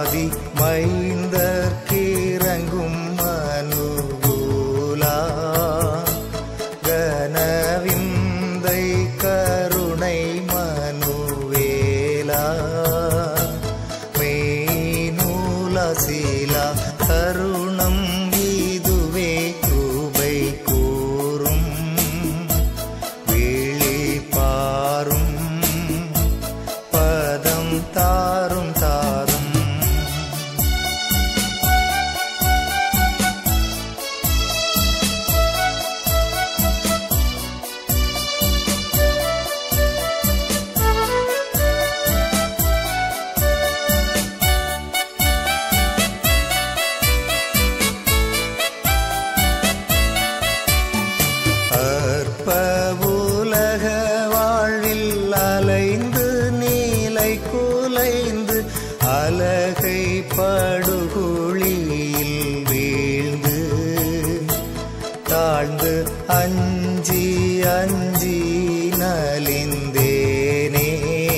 ஆதி மைந்தர்க்கிறங்கும் அனுகூலா கனவிந்தை கருணை மனுவேலா மெய்நூலசீலா தருணம் இதுவே கிருபை கூறும் விழி பாரும் பதம் தாரும் தாரும் அற்ப உலக வாழ்வில் அலைந்து நீலை குலைந்து அலகை படுகுழியில் வீழ்ந்து தாழ்ந்து அஞ்சி அஞ்சி நலிந்தேனே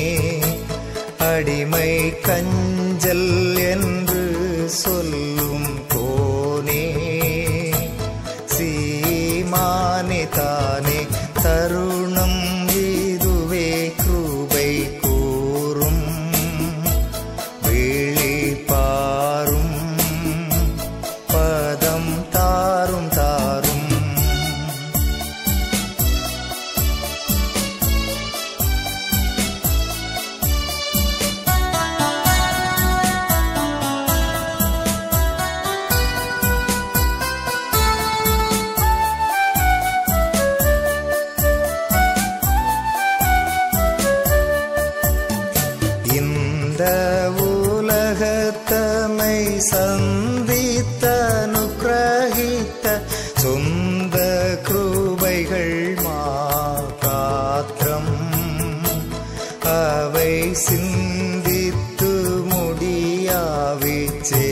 அடிமை கஞ்சல் என்று சொல்லும் கோனே சீமானே தானே தருணம் இதுவே கிருபை கூறும் விழி பாரும் பதம் தாரும் தாரும் இந்த உலகத்தமை சந்தித்த அனுக்கிரகித்த சொந்த கிருபைகள் மாத்திரம் அவை சிந்தித்து முடியாவிச்சே